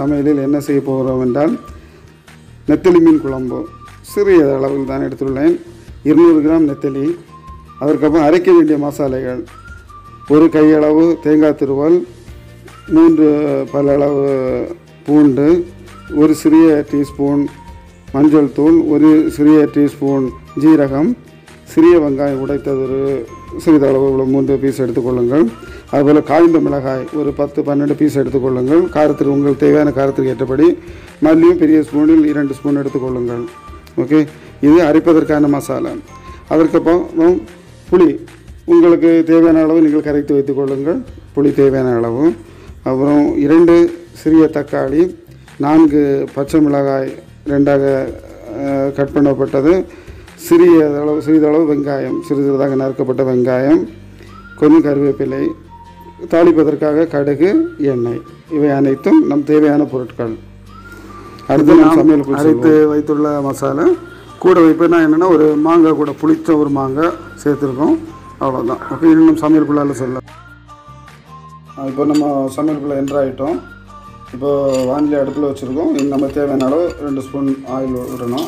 சமையலில் என்ன செய்ய போகிறோம் என்றால் நெத்தலி மீன் குழம்பு சிறிய அளவில் தான் எடுத்துள்ளேன் இருநூறு கிராம் நெத்தலி அதற்கப்புறம் அரைக்க வேண்டிய மசாலைகள் ஒரு கையளவு தேங்காய் துருவல் மூன்று பல்லளவு பூண்டு ஒரு சிறிய டீஸ்பூன் மஞ்சள் தூள் ஒரு சிறிய டீஸ்பூன் ஜீரகம் சிறிய வெங்காயம் உடைத்தது ஒரு சிறிதளவு இவ்வளோ மூன்று பீஸ் எடுத்துக்கொள்ளுங்கள் அதுபோல் காய்ந்த மிளகாய் ஒரு பத்து பன்னெண்டு பீஸ் எடுத்துக்கொள்ளுங்கள் காரத்திற்கு உங்களுக்கு தேவையான காரத்திற்கு ஏற்றபடி மல்லியும் பெரிய ஸ்பூனில் இரண்டு ஸ்பூன் எடுத்துக்கொள்ளுங்கள் ஓகே இது அரைப்பதற்கான மசாலா அதற்கப்புறம் புளி உங்களுக்கு தேவையான அளவு நீங்கள் கரைத்து வைத்துக் கொள்ளுங்கள் புளி தேவையான அளவு அப்புறம் இரண்டு சிறிய தக்காளி நான்கு பச்சை மிளகாய் ரெண்டாக அஹ், கட் பண்ணப்பட்டது சிறிய அளவு சிறிதளவு வெங்காயம் சிறு சிறிதாக நறுக்கப்பட்ட வெங்காயம் கொஞ்சம் கருவேப்பிலை தாளிப்பதற்காக கடுகு எண்ணெய் இவை அனைத்தும் நம் தேவையான பொருட்கள் அடுத்து நாம் சமையல் அரைத்து வைத்துள்ள மசாலா கூட வைப்பேன்னா என்னென்னா ஒரு மாங்காய் கூட புளிச்ச ஒரு மாங்காய் சேர்த்துருக்கோம் அவ்வளோதான் ஓகே இன்னும் சமையலுக்குள்ளால சொல்ல இப்போ நம்ம சமையலுக்குள்ளே என்ட்ரு ஆகிட்டோம் இப்போ வானிலை அடுப்பில் வச்சுருக்கோம் இது நம்ம தேவையான அளவு ரெண்டு ஸ்பூன் ஆயில் விடணும்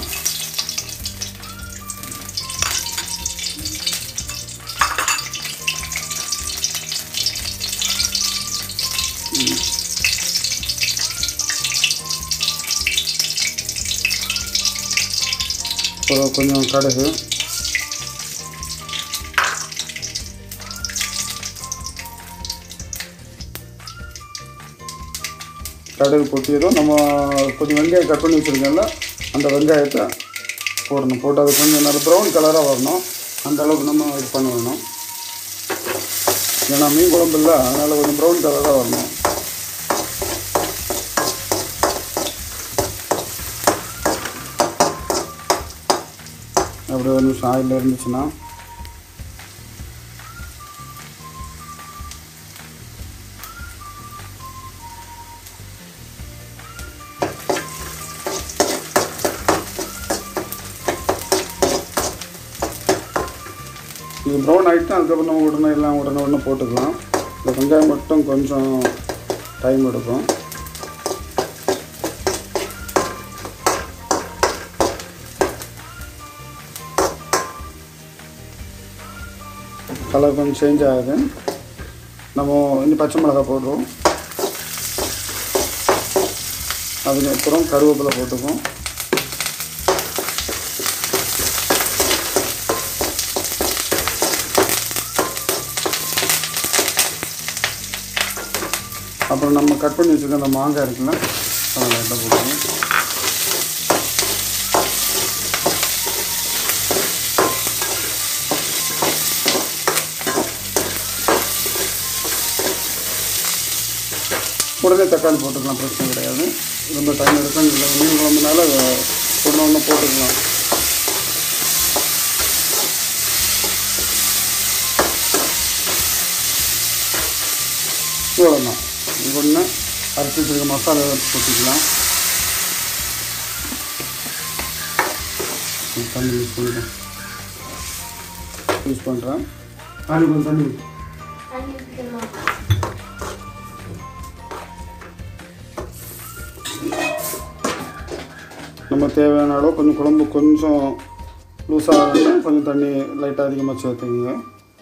அப்புறம் கொஞ்சம் கடுகு கடுகு பொட்டியதும் நம்ம கொஞ்சம் வெங்காயம் கட் பண்ணி வச்சுருக்கோம்ல அந்த வெங்காயத்தை போடணும் போட்டு அது கொஞ்சம் நல்ல ப்ரௌன் கலராக வரணும் அந்த அளவுக்கு நம்ம இது பண்ணணும் ஏன்னா மீன் குழம்பு இல்லை அதனால் கொஞ்சம் ப்ரௌன் கலராக வரணும் அப்படி ஒரு நிமிஷம் ஆயில் இருந்துச்சுன்னா இது ப்ரௌன் ஆகிட்டு அதுக்கப்புறம் நம்ம உடனே எல்லாம் உடனே உடனே போட்டுக்கலாம் இந்த வெங்காயம் மட்டும் கொஞ்சம் டைம் எடுக்கும் கலர் கொஞ்சம் சேஞ்ச் ஆகுது நம்ம இன்னும் பச்சை மிளகாய் போடுறோம் அதுக்கப்புறம் கருவேப்பிலை போட்டுக்குவோம் அப்புறம் நம்ம கட் பண்ணி வச்சுருக்க அந்த மாங்காய் இருக்குல்ல அதை லைட்டாக போட்டுருவோம் உடனே தக்காளி போட்டுக்கலாம் பிரச்சனை கிடையாது ரொம்ப டைம் எடுக்கும் இல்லை மீன் குழம்புனால உடனே ஒன்று போட்டுக்கலாம் இவ்வளோதான் இது ஒன்று அரைச்சி வச்சுருக்க மசாலா போட்டுக்கலாம் தண்ணி யூஸ் பண்ணிட்டேன் யூஸ் பண்ணுறேன் தண்ணி கொஞ்சம் தண்ணி ஊத்து. நம்ம தேவையான அளவு கொஞ்சம் குழம்பு கொஞ்சம் லூஸாக கொஞ்சம் தண்ணி லைட்டாக அதிகமாக சேர்த்துக்குங்க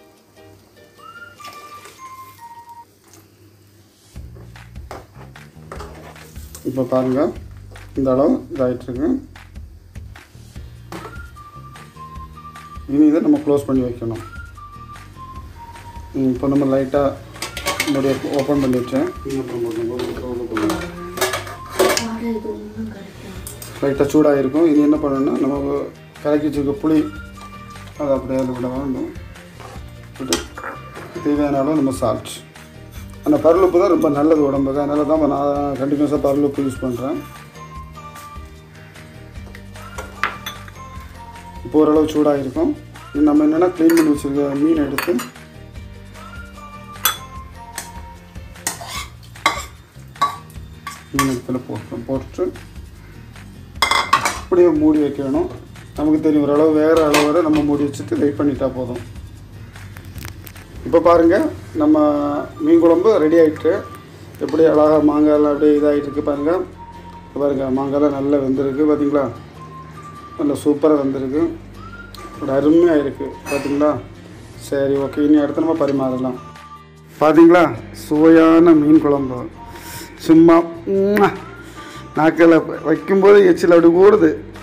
இப்போ பாருங்கள் இந்த அளவு இதாகிட்டுருக்கு இனி இதை நம்ம க்ளோஸ் பண்ணி வைக்கணும் ம், இப்போ நம்ம லைட்டாக முடிய ஓப்பன் பண்ணி வச்சேன் லைட்டாக சூடாக இருக்கும் இனி என்ன பண்ணணும்னா நம்ம கலக்கி வச்சுருக்க புளி அதை அப்படியே அதில் விட வேண்டும் விட்டு தேவையான அளவு நம்ம சால்ட் அந்த பருளுப்பு தான் ரொம்ப நல்லது உடம்புக்கு அதனால தான் நான் கண்டினியூஸாக பருளுப்பு யூஸ் பண்ணுறேன் இப்போ ஓரளவு சூடாக இருக்கும் இது நம்ம என்னென்னா க்ளீன் பண்ணி வச்சுருக்க மீன் எடுத்து மீன் இடத்துல போட்டோம் போட்டுட்டு அப்படியே மூடி வைக்கணும் நமக்கு தெரியும் ஓரளவு வேறு அளவு வரை நம்ம மூடி வச்சுட்டு வெயிட் பண்ணிட்டா போதும் இப்போ பாருங்கள் நம்ம மீன் குழம்பு ரெடி ஆகிட்டு எப்படி அழகாக மாங்காயெல்லாம் அப்படியே இதாகிட்டு இருக்கு பாருங்க இங்க பாருங்க மாங்காயெல்லாம் நல்லா வெந்திருக்கு பார்த்தீங்களா நல்லா சூப்பராக வெந்திருக்கு ஒரு அருமையாக இருக்குது பார்த்தீங்களா சரி ஓகே இனி அடுத்த நம்ம பரிமாறலாம் பார்த்தீங்களா சுவையான மீன் குழம்பு சும்மா உம்மா, நாக்கில் வைக்கும்போது எச்சில் அப்படி ஓடுது